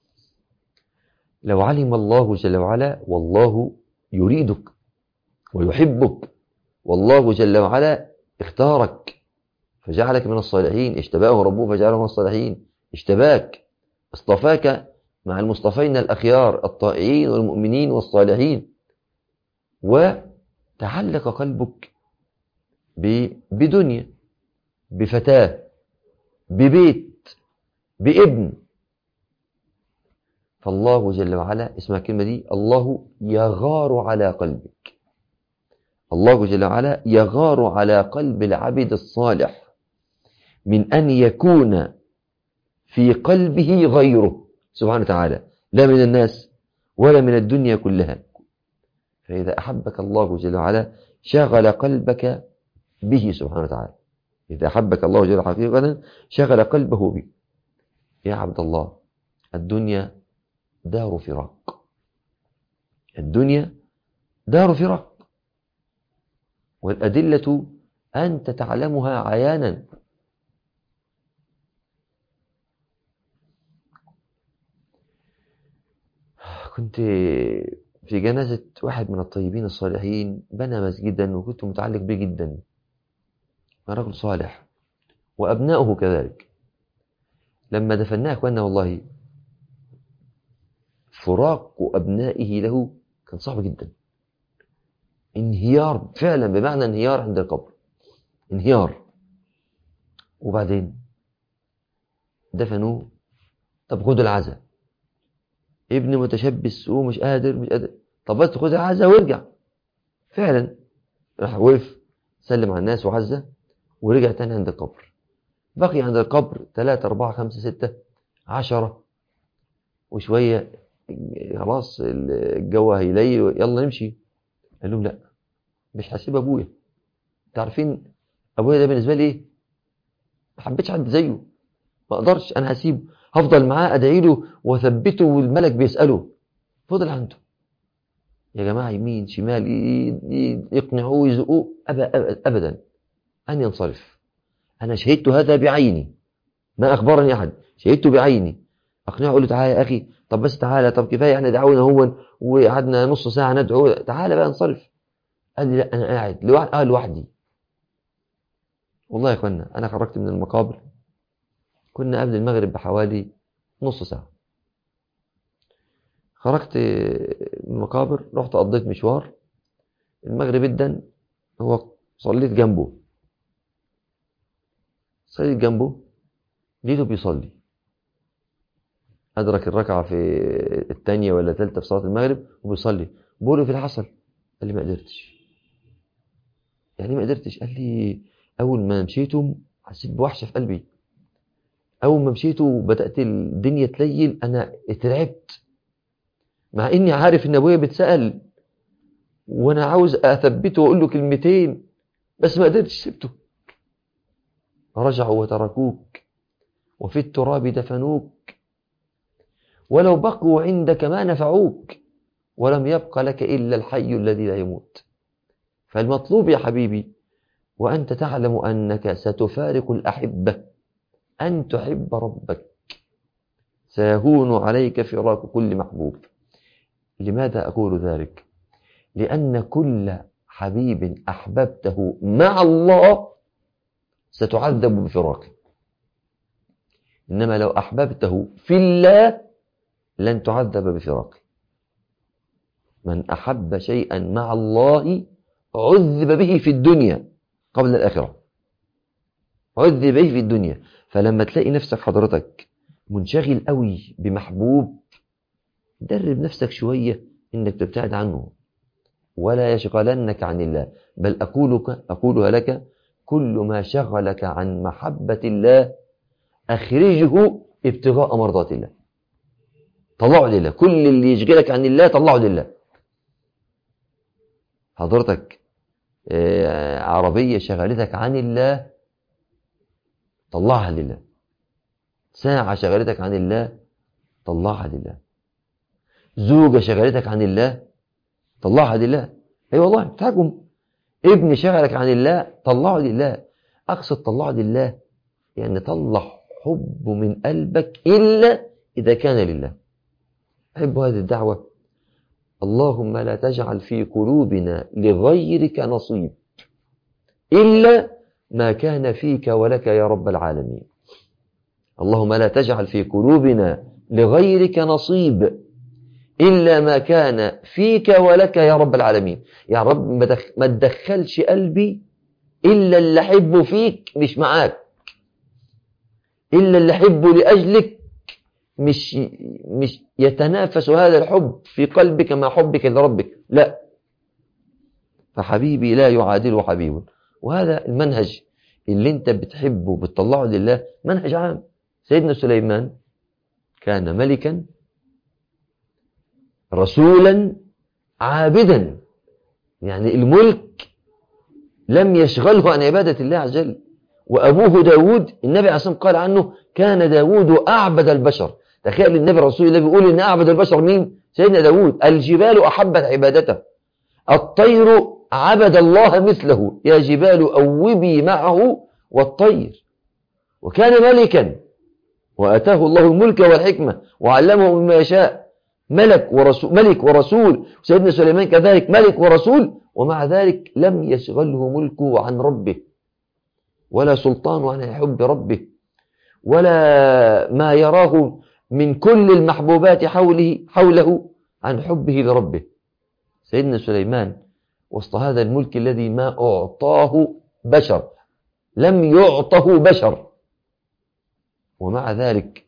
لو علم الله جل وعلا والله يريدك ويحبك والله جل وعلا اختارك فجعلك من الصالحين اشتباه ربه فجعله من الصالحين اشتباك اصطفاك مع المصطفين الأخيار الطائعين والمؤمنين والصالحين وتعلق قلبك بدنيا بفتاة ببيت بابن فالله جل وعلا اسمع الكلمة دي الله يغار على قلبك الله جل وعلا يغار على قلب العبد الصالح من أن يكون في قلبه غيره سبحانه وتعالى لا من الناس ولا من الدنيا كلها فإذا أحبك الله جل وعلا شغل قلبك به سبحانه وتعالى إذا أحبك الله جل حقيقة شغل قلبه به يا عبد الله الدنيا دار فراق الدنيا دار فراق والأدلة أنت تعلمها عيانا كنت في جنازة واحد من الطيبين الصالحين بنى مسجدا وكنت متعلق به جدا رجل صالح وأبناؤه كذلك لما دفناه أخوانا والله فراق أبنائه له كان صعب جدا انهيار فعلا بمعنى انهيار عند القبر انهيار وبعدين دفنوه طب خدوا العزاء ابن متشبث ومش قادر مش قادر طب بس خد العزاء وارجع فعلا راح وقف سلم على الناس وعزى ورجع تاني عند القبر بقي عند القبر ثلاثة أربعة خمسة ستة عشرة وشوية خلاص الجو هيليل يلا نمشي قال لهم لا مش هسيب ابويا انتوا عارفين ابويا ده بالنسبه لي ايه ما حبيتش حد زيه ما اقدرش انا هسيبه هفضل معاه ادعي له واثبته والملك بيساله فضل عنده يا جماعه يمين شمال يقنعوه يزقوه أبدا, ابدا ان ينصرف انا شهدت هذا بعيني ما اخبرني احد شهدته بعيني اقنعه اقول له تعالى يا اخي طب بس تعالى طب كفايه احنا دعونا هو وقعدنا نص ساعه ندعو تعالى بقى انصرف قال لي لا انا قاعد لوحدي اه لوحدي والله يا اخوانا انا خرجت من المقابر كنا قبل المغرب بحوالي نص ساعه خرجت من المقابر رحت قضيت مشوار المغرب جدا هو صليت جنبه صليت جنبه لقيته بيصلي أدرك الركعة في الثانية ولا الثالثة في صلاة المغرب وبيصلي بقول له في اللي حصل قال لي ما قدرتش يعني ما قدرتش قال لي أول ما مشيتم حسيت بوحشة في قلبي أول ما مشيت وبدأت الدنيا تليل أنا اترعبت مع إني عارف إن أبويا بيتسأل وأنا عاوز أثبته وأقول له كلمتين بس ما قدرتش سبته رجعوا وتركوك وفي التراب دفنوك ولو بقوا عندك ما نفعوك ولم يبق لك إلا الحي الذي لا يموت فالمطلوب يا حبيبي وأنت تعلم أنك ستفارق الأحبة أن تحب ربك سيهون عليك فراق كل محبوب لماذا أقول ذلك؟ لأن كل حبيب أحببته مع الله ستعذب بفراقه إنما لو أحببته في الله لن تعذب بفراقه من أحب شيئا مع الله عذب به في الدنيا قبل الآخرة عذب به في الدنيا فلما تلاقي نفسك حضرتك منشغل قوي بمحبوب درب نفسك شوية إنك تبتعد عنه ولا يشغلنك عن الله بل أقولك أقولها لك كل ما شغلك عن محبة الله أخرجه ابتغاء مرضات الله طلعه لله كل اللي يشغلك عن الله طلعه لله حضرتك عربية شغلتك عن الله طلعها لله ساعة شغلتك عن الله طلعها لله زوجة شغلتك عن الله طلعها لله اي أيوة والله بتحكم ابن شغلك عن الله طلعه لله اقصد طلعه لله يعني طلع حب من قلبك الا اذا كان لله احب هذه الدعوه اللهم لا تجعل في قلوبنا لغيرك نصيب الا ما كان فيك ولك يا رب العالمين اللهم لا تجعل في قلوبنا لغيرك نصيب إلا ما كان فيك ولك يا رب العالمين يا رب ما تدخلش قلبي إلا اللي أحبه فيك مش معاك إلا اللي أحبه لأجلك مش مش يتنافس هذا الحب في قلبك مع حبك لربك لا فحبيبي لا يعادله حبيب وهذا المنهج اللي انت بتحبه بتطلعه لله منهج عام سيدنا سليمان كان ملكا رسولا عابدا يعني الملك لم يشغله عن عبادة الله عز وجل وأبوه داود النبي عليه الصلاة قال عنه كان داود أعبد البشر تخيل النبي الرسول الله بيقول إن أعبد البشر مين سيدنا داود الجبال أحبت عبادته الطير عبد الله مثله يا جبال أوبي معه والطير وكان ملكا وأتاه الله الملك والحكمة وعلمه مما يشاء ملك ورسول ملك ورسول سيدنا سليمان كذلك ملك ورسول ومع ذلك لم يشغله ملكه عن ربه ولا سلطانه عن حب ربه ولا ما يراه من كل المحبوبات حوله حوله عن حبه لربه سيدنا سليمان وسط هذا الملك الذي ما أعطاه بشر لم يعطه بشر ومع ذلك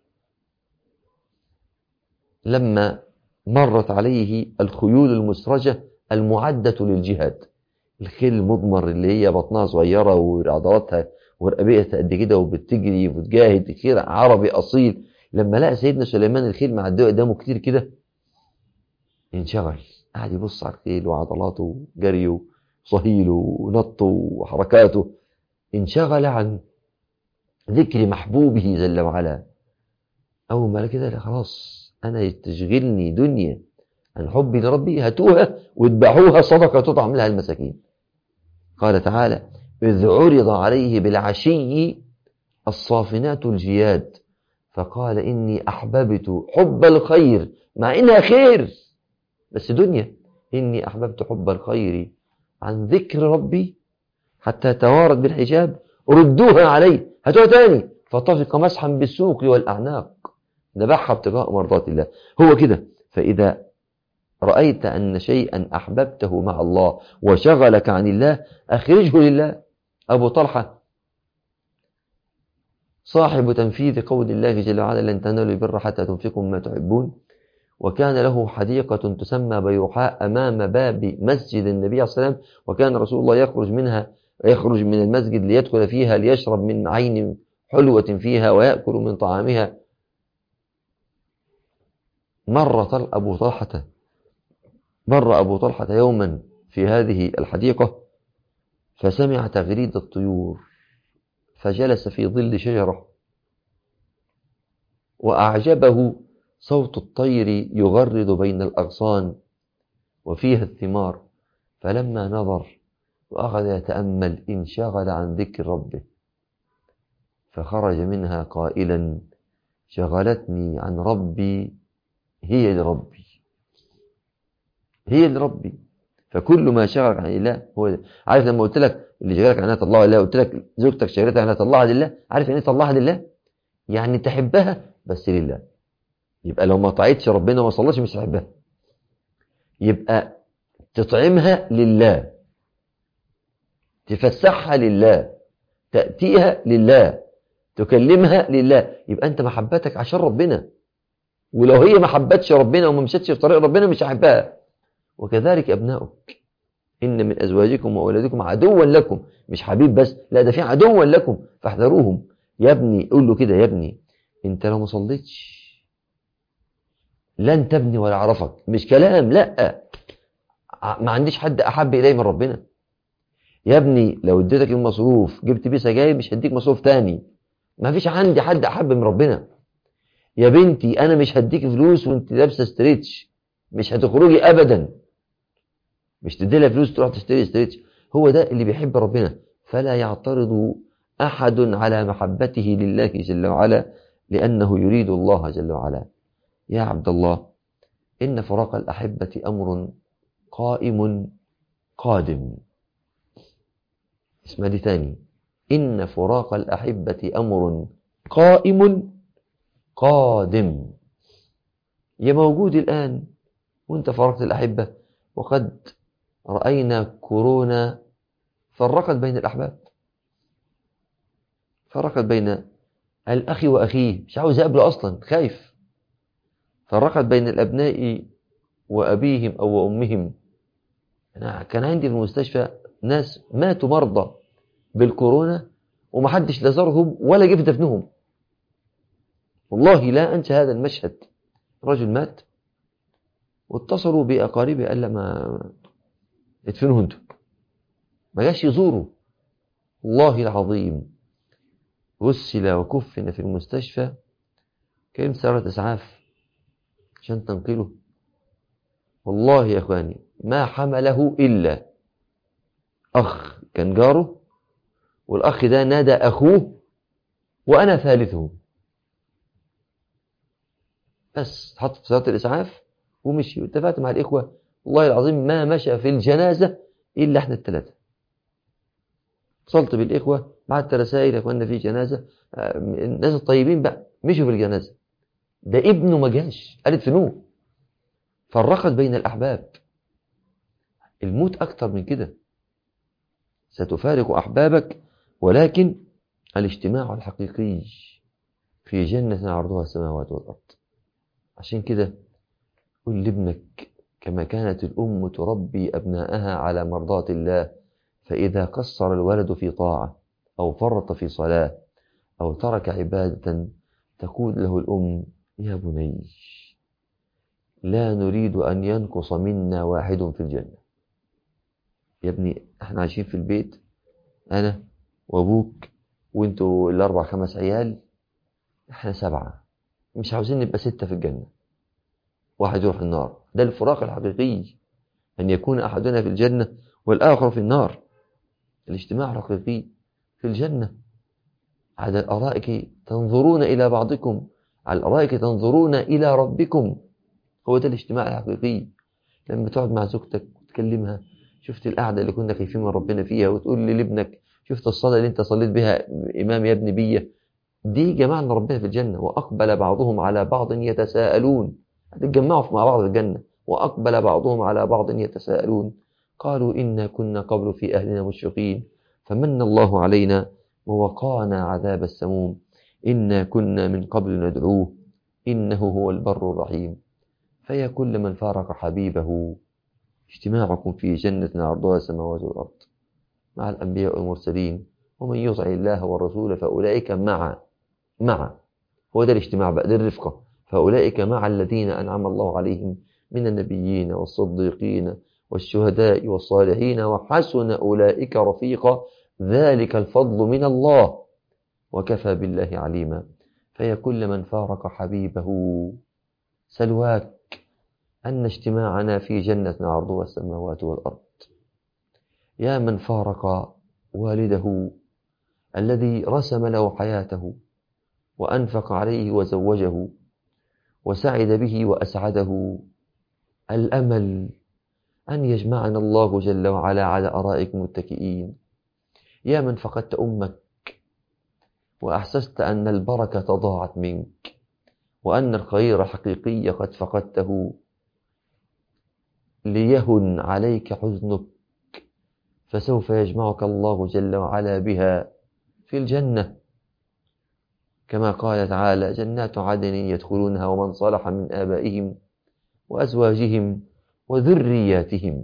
لما مرت عليه الخيول المسرجة المعدة للجهاد الخيل المضمر اللي هي بطنها صغيرة وعضلاتها ورقبتها قد كده وبتجري وبتجاهد خيل عربي أصيل لما لقى سيدنا سليمان الخيل معديه قدامه كتير كده انشغل قعد يبص على الخيل وعضلاته وجريه وصهيله ونطه وحركاته انشغل عن ذكر محبوبه جل وعلا أول ما كده خلاص أنا تشغلني دنيا عن حبي لربي هاتوها واتبعوها صدقة تطعم لها المساكين قال تعالى إذ عرض عليه بالعشي الصافنات الجياد فقال إني أحببت حب الخير مع إنها خير بس دنيا إني أحببت حب الخير عن ذكر ربي حتى توارد بالحجاب ردوها عليه هاتوها تاني فطفق مسحا بالسوق والأعناق ذبحها ابتغاء مرضات الله هو كده فإذا رأيت أن شيئا أحببته مع الله وشغلك عن الله أخرجه لله أبو طلحة صاحب تنفيذ قول الله جل وعلا لن تنالوا البر حتى تنفقوا مما تحبون وكان له حديقة تسمى بيرحاء أمام باب مسجد النبي صلى الله عليه وسلم وكان رسول الله يخرج منها يخرج من المسجد ليدخل فيها ليشرب من عين حلوة فيها ويأكل من طعامها مر طل أبو طلحة مر أبو طلحة يوما في هذه الحديقة فسمع تغريد الطيور فجلس في ظل شجرة وأعجبه صوت الطير يغرد بين الأغصان وفيها الثمار فلما نظر وأخذ يتأمل انشغل عن ذكر ربه فخرج منها قائلا شغلتني عن ربي هي لربي هي لربي فكل ما شغلك عن الله هو ده. عارف لما قلت لك اللي شغلك عنها طلعها لله قلت لك زوجتك شغلتك عنها طلعها لله عارف يعني ايه طلعها لله يعني تحبها بس لله يبقى لو ما طاعتش ربنا وما صلاش مش هتحبها يبقى تطعمها لله تفسحها لله تأتيها لله تكلمها لله يبقى انت محبتك عشان ربنا ولو هي ما حبتش ربنا وما مشتش في طريق ربنا مش هحبها وكذلك ابنائك ان من ازواجكم واولادكم عدوا لكم مش حبيب بس لا ده في عدوا لكم فاحذروهم يا ابني قول له كده يا ابني انت لو ما صليتش لن تبني ولا اعرفك مش كلام لا ما عنديش حد احب الي من ربنا يا ابني لو اديتك المصروف جبت بيه سجاير مش هديك مصروف تاني ما فيش عندي حد احب من ربنا يا بنتي انا مش هديك فلوس وانت لابسه ستريتش مش هتخرجي ابدا مش تدي لها فلوس تروح تشتري ستريتش هو ده اللي بيحب ربنا فلا يعترض احد على محبته لله جل وعلا لانه يريد الله جل وعلا يا عبد الله ان فراق الاحبه امر قائم قادم اسمع دي تاني إن فراق الأحبة أمر قائم قادم يا موجود الآن وانت فرقت الأحبة وقد رأينا كورونا فرقت بين الأحباب فرقت بين الأخ وأخيه مش عاوز يقابله أصلا خايف فرقت بين الأبناء وأبيهم أو أمهم أنا كان عندي في المستشفى ناس ماتوا مرضى بالكورونا ومحدش لا زارهم ولا جه في دفنهم والله لا أنسى هذا المشهد رجل مات واتصلوا بأقاربه قال لما ادفنوه انتم ما جاش يزوروا والله العظيم غسل وكفن في المستشفى كلمة سيارة إسعاف عشان تنقله والله يا إخواني ما حمله إلا أخ كان جاره والأخ ده نادى أخوه وأنا ثالثهم بس حط في سيارة الإسعاف ومشي واتفقت مع الإخوة والله العظيم ما مشى في الجنازة إلا إحنا الثلاثة اتصلت بالإخوة بعت رسائل يا إخواننا في جنازة الناس الطيبين بقى مشوا في الجنازة ده ابنه ما جاش قالت فنوه فرقت بين الأحباب الموت أكتر من كده ستفارق أحبابك ولكن الاجتماع الحقيقي في جنة عرضها السماوات والأرض عشان كده قل لابنك كما كانت الأم تربي أبناءها على مرضاة الله فإذا قصر الولد في طاعة أو فرط في صلاة أو ترك عبادة تقول له الأم يا بني لا نريد أن ينقص منا واحد في الجنة يا ابني احنا عايشين في البيت أنا وأبوك وانتوا الأربع خمس عيال احنا سبعة مش عاوزين نبقى ستة في الجنة واحد يروح النار ده الفراق الحقيقي أن يكون أحدنا في الجنة والآخر في النار الاجتماع الحقيقي في الجنة على الأرائك تنظرون إلى بعضكم على الأرائك تنظرون إلى ربكم هو ده الاجتماع الحقيقي لما تقعد مع زوجتك وتكلمها شفت القعدة اللي كنا خايفين من ربنا فيها وتقول لابنك شفت الصلاة اللي انت صليت بها إمام يا ابن بيه دي جمعنا ربنا في الجنة وأقبل بعضهم على بعض يتساءلون هتتجمعوا مع بعض في الجنة وأقبل بعضهم على بعض يتساءلون قالوا إنا كنا قبل في أهلنا مشفقين فمن الله علينا ووقانا عذاب السموم إنا كنا من قبل ندعوه إنه هو البر الرحيم فيا كل من فارق حبيبه اجتماعكم في جنة عرضها السماوات والأرض مع الأنبياء والمرسلين ومن يطع الله والرسول فأولئك مع مع هو ده الاجتماع بقى ده الرفقة فأولئك مع الذين أنعم الله عليهم من النبيين والصديقين والشهداء والصالحين وحسن أولئك رفيقا ذلك الفضل من الله وكفى بالله عليما فيا كل من فارق حبيبه سلواك أن اجتماعنا في جنة عرضها السماوات والأرض يا من فارق والده الذي رسم له حياته وأنفق عليه وزوجه وسعد به وأسعده الأمل أن يجمعنا الله جل وعلا على أرائك متكئين يا من فقدت أمك وأحسست أن البركة ضاعت منك وأن الخير الحقيقي قد فقدته ليهن عليك حزنك فسوف يجمعك الله جل وعلا بها في الجنة كما قال تعالى جنات عدن يدخلونها ومن صلح من آبائهم وأزواجهم وذرياتهم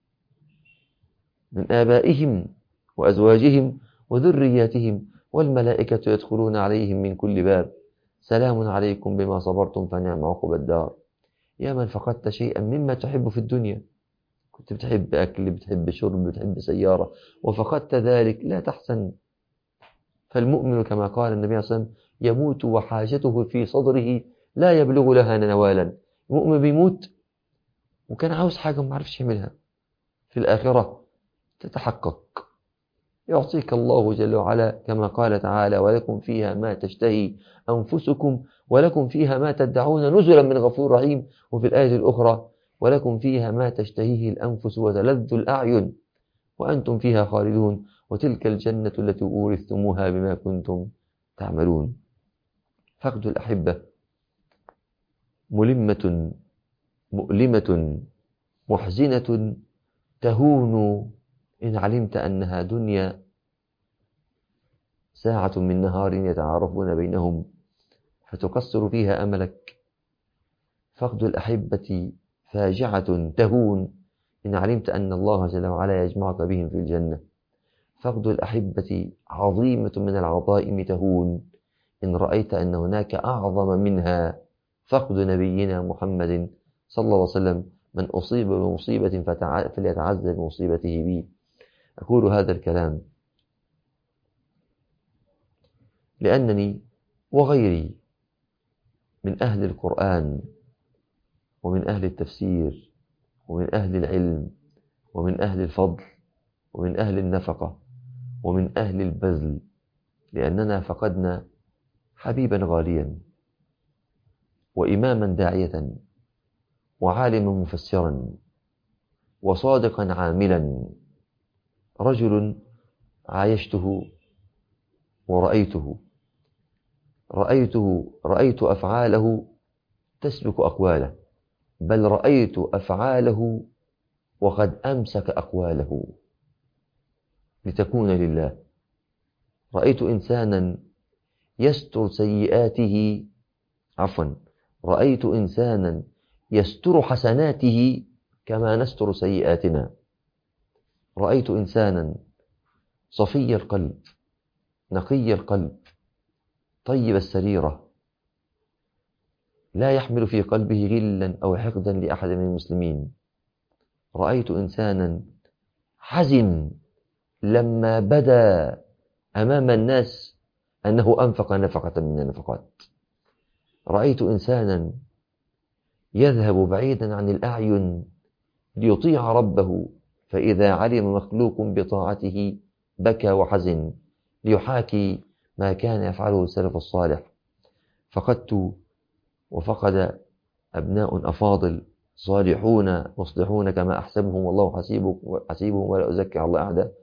من آبائهم وأزواجهم وذرياتهم والملائكة يدخلون عليهم من كل باب سلام عليكم بما صبرتم فنعم عقب الدار يا من فقدت شيئا مما تحب في الدنيا كنت بتحب أكل بتحب شرب بتحب سيارة وفقدت ذلك لا تحزن فالمؤمن كما قال النبي صلى الله عليه وسلم يموت وحاجته في صدره لا يبلغ لها نوالا المؤمن بيموت وكان عاوز حاجة ما عرفش يعملها في الآخرة تتحقق يعطيك الله جل وعلا كما قال تعالى ولكم فيها ما تشتهي أنفسكم ولكم فيها ما تدعون نزلا من غفور رحيم وفي الآية الأخرى ولكم فيها ما تشتهيه الأنفس وتلذ الأعين وأنتم فيها خالدون وتلك الجنة التي أورثتموها بما كنتم تعملون فقد الأحبة ملمة مؤلمة محزنة تهون إن علمت أنها دنيا ساعة من نهار يتعارفون بينهم فتقصر فيها أملك فقد الأحبة فاجعة تهون إن علمت أن الله جل وعلا يجمعك بهم في الجنة فقد الأحبة عظيمة من العظائم تهون إن رأيت أن هناك أعظم منها فقد نبينا محمد صلى الله عليه وسلم من أصيب بمصيبة فليتعزى بمصيبته بي أقول هذا الكلام لأنني وغيري من أهل القرآن ومن أهل التفسير ومن أهل العلم ومن أهل الفضل ومن أهل النفقة ومن أهل البذل لأننا فقدنا حبيبا غاليا وإماما داعية وعالما مفسرا وصادقا عاملا رجل عايشته ورأيته رأيته رأيت أفعاله تسبق أقواله بل رأيت أفعاله وقد أمسك أقواله لتكون لله رأيت إنسانا يستر سيئاته عفوا رأيت إنسانا يستر حسناته كما نستر سيئاتنا رأيت إنسانا صفي القلب نقي القلب طيب السريرة لا يحمل في قلبه غلا أو حقدا لأحد من المسلمين رأيت إنسانا حزن لما بدا أمام الناس أنه أنفق نفقة من النفقات رأيت إنسانا يذهب بعيدا عن الأعين ليطيع ربه فإذا علم مخلوق بطاعته بكى وحزن ليحاكي ما كان يفعله السلف الصالح فقدت وفقد أبناء أفاضل صالحون مصلحون كما أحسبهم والله حسيبهم ولا أزكي على الله أحدا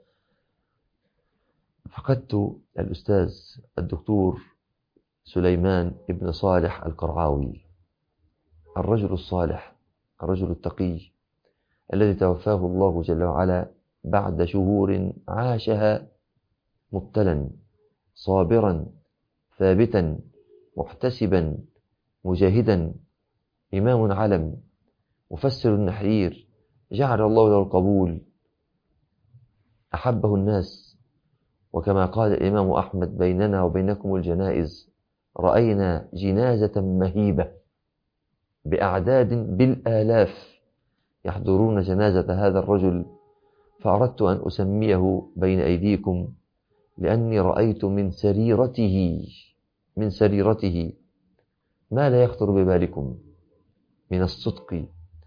فقدت الأستاذ الدكتور سليمان ابن صالح القرعاوي الرجل الصالح الرجل التقي الذي توفاه الله جل وعلا بعد شهور عاشها مبتلا صابرا ثابتا محتسبا مجاهدا إمام علم مفسر النحرير جعل الله له القبول أحبه الناس وكما قال الإمام أحمد بيننا وبينكم الجنائز رأينا جنازة مهيبة بأعداد بالآلاف يحضرون جنازة هذا الرجل فأردت أن أسميه بين أيديكم لأني رأيت من سريرته من سريرته ما لا يخطر ببالكم من الصدق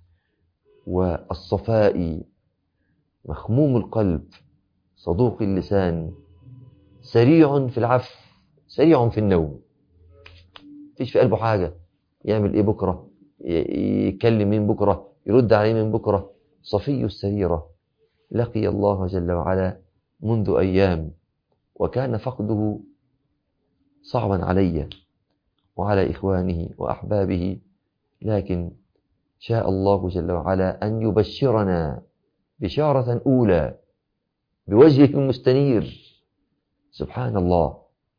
والصفاء مخموم القلب صدوق اللسان سريع في العفو سريع في النوم فيش في قلبه حاجة يعمل ايه بكرة يكلم مين بكرة يرد عليه من بكرة صفي السريرة لقي الله جل وعلا منذ أيام وكان فقده صعبا علي وعلى إخوانه وأحبابه لكن شاء الله جل وعلا أن يبشرنا بشارة أولى بوجهه المستنير سبحان الله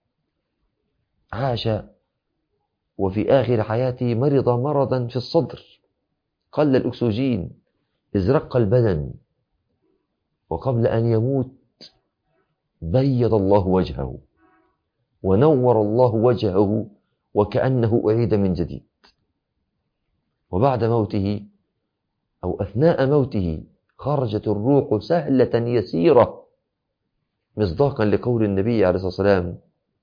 عاش وفي آخر حياته مرض مرضا في الصدر قل الأكسجين ازرق البدن وقبل أن يموت بيض الله وجهه ونور الله وجهه وكأنه أعيد من جديد وبعد موته أو أثناء موته خرجت الروح سهلة يسيرة مصداقا لقول النبي عليه الصلاة والسلام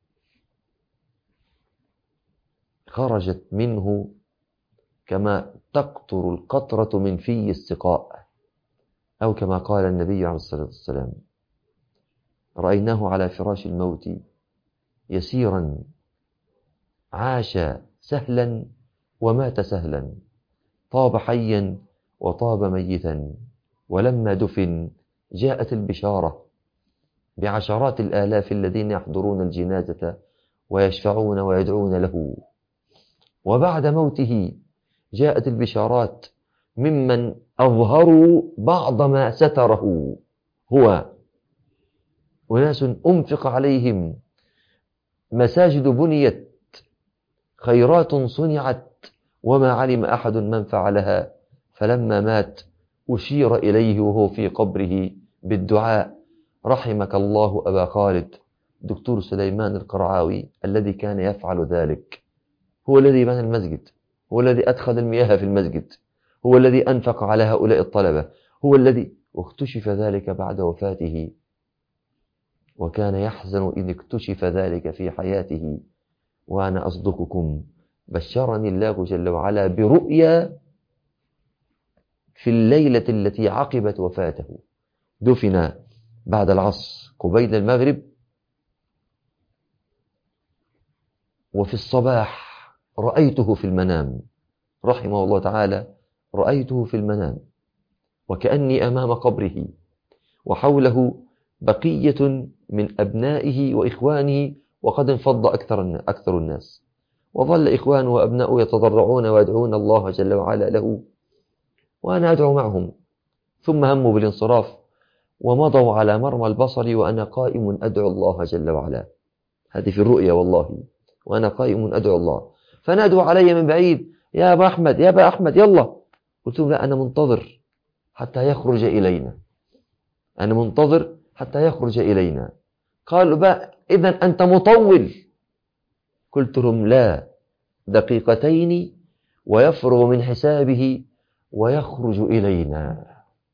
خرجت منه كما تقطر القطرة من في السقاء أو كما قال النبي عليه الصلاة والسلام رأيناه على فراش الموت يسيرا عاش سهلا ومات سهلا طاب حيا وطاب ميتا ولما دفن جاءت البشارة بعشرات الآلاف الذين يحضرون الجنازة ويشفعون ويدعون له وبعد موته جاءت البشارات ممن أظهروا بعض ما ستره هو أناس أنفق عليهم مساجد بنيت خيرات صنعت وما علم أحد من فعلها فلما مات أشير إليه وهو في قبره بالدعاء رحمك الله أبا خالد دكتور سليمان القرعاوي الذي كان يفعل ذلك هو الذي بنى المسجد هو الذي أدخل المياه في المسجد هو الذي أنفق على هؤلاء الطلبة هو الذي واكتشف ذلك بعد وفاته وكان يحزن إذ اكتشف ذلك في حياته وأنا أصدقكم بشرني الله جل وعلا برؤيا في الليلة التي عقبت وفاته دفن بعد العصر قبيل المغرب وفي الصباح رأيته في المنام رحمه الله تعالى رأيته في المنام وكأني أمام قبره وحوله بقية من أبنائه وإخوانه وقد انفض أكثر أكثر الناس وظل إخوانه وأبناؤه يتضرعون ويدعون الله جل وعلا له وأنا أدعو معهم ثم هموا بالانصراف ومضوا على مرمى البصر وأنا قائم أدعو الله جل وعلا هذه في الرؤيا والله وأنا قائم أدعو الله فنادوا علي من بعيد يا أبا أحمد يا أبا أحمد يلا قلت لهم لا أنا منتظر حتى يخرج إلينا أنا منتظر حتى يخرج إلينا قالوا بقى إذا أنت مطول قلت لهم لا دقيقتين ويفرغ من حسابه ويخرج إلينا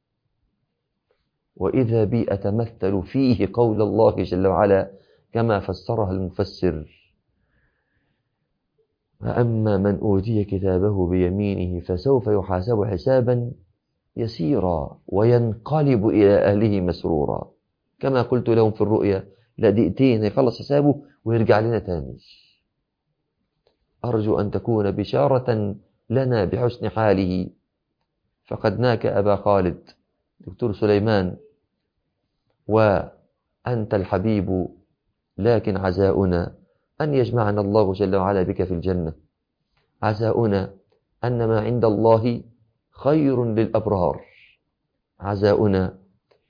وإذا بي أتمثل فيه قول الله جل وعلا كما فسرها المفسر فأما من أوتي كتابه بيمينه فسوف يحاسب حسابا يسيرا وينقلب إلى أهله مسرورا كما قلت لهم في الرؤيا لا دقيقتين يخلص حسابه ويرجع لنا تاني أرجو أن تكون بشارة لنا بحسن حاله فقدناك أبا خالد دكتور سليمان وأنت الحبيب لكن عزاؤنا أن يجمعنا الله جل وعلا بك في الجنة عزاؤنا أن ما عند الله خير للأبرار عزاؤنا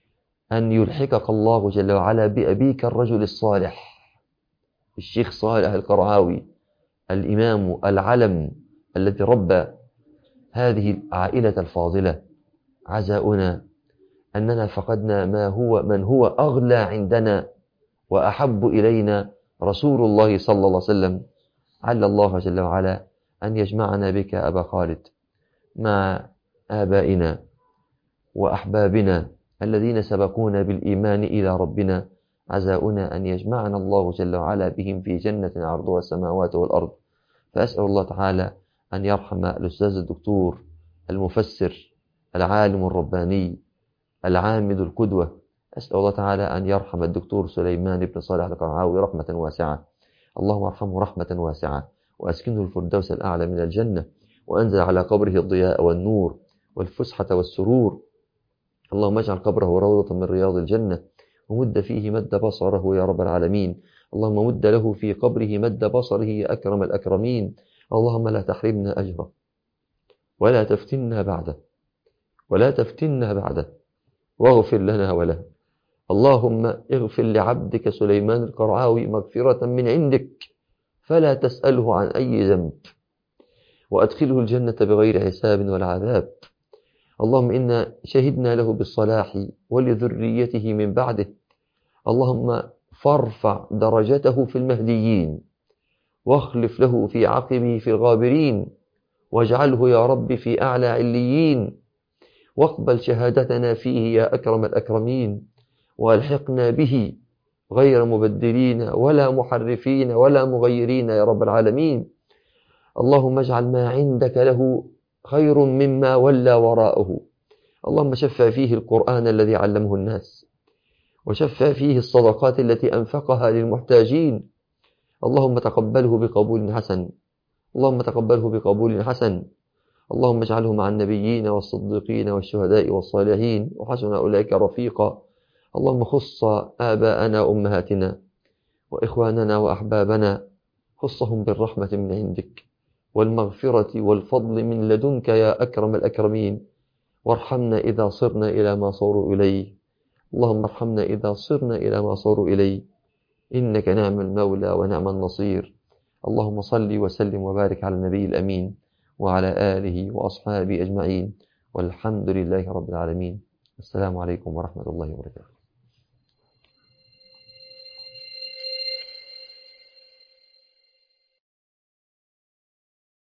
أن يلحقك الله جل وعلا بأبيك الرجل الصالح الشيخ صالح القرعاوي الإمام العلم الذي ربى هذه العائلة الفاضلة عزاؤنا أننا فقدنا ما هو من هو أغلى عندنا وأحب إلينا رسول الله صلى الله عليه وسلم عل الله جل وعلا أن يجمعنا بك أبا خالد مع آبائنا وأحبابنا الذين سبقونا بالإيمان إلى ربنا عزاؤنا أن يجمعنا الله جل وعلا بهم في جنة عرضها السماوات والأرض فأسأل الله تعالى أن يرحم الأستاذ الدكتور المفسر العالم الرباني العامد القدوة أسأل الله تعالى أن يرحم الدكتور سليمان بن صالح القرعاوي رحمة واسعة اللهم ارحمه رحمة واسعة وأسكنه الفردوس الأعلى من الجنة وأنزل على قبره الضياء والنور والفسحة والسرور اللهم اجعل قبره روضة من رياض الجنة ومد فيه مد بصره يا رب العالمين اللهم مد له في قبره مد بصره يا أكرم الأكرمين اللهم لا تحرمنا أجره ولا تفتنا بعده ولا تفتنا بعده واغفر لنا وله اللهم اغفر لعبدك سليمان القرعاوي مغفرة من عندك فلا تسأله عن أي ذنب وأدخله الجنة بغير حساب ولا عذاب اللهم إنا شهدنا له بالصلاح ولذريته من بعده اللهم فارفع درجته في المهديين واخلف له في عقبه في الغابرين واجعله يا رب في أعلى عليين واقبل شهادتنا فيه يا أكرم الأكرمين والحقنا به غير مبدلين ولا محرفين ولا مغيرين يا رب العالمين اللهم اجعل ما عندك له خير مما ولى وراءه اللهم شفع فيه القرآن الذي علمه الناس وشفع فيه الصدقات التي أنفقها للمحتاجين اللهم تقبله بقبول حسن اللهم تقبله بقبول حسن اللهم اجعله مع النبيين والصديقين والشهداء والصالحين وحسن أولئك رفيقا اللهم خص آباءنا وأمهاتنا وإخواننا وأحبابنا خصهم بالرحمة من عندك والمغفرة والفضل من لدنك يا أكرم الأكرمين وارحمنا إذا صرنا إلى ما صاروا إليه اللهم ارحمنا إذا صرنا إلى ما صاروا إليه إنك نعم المولى ونعم النصير اللهم صل وسلم وبارك على النبي الأمين وعلى آله وأصحابه أجمعين والحمد لله رب العالمين السلام عليكم ورحمة الله وبركاته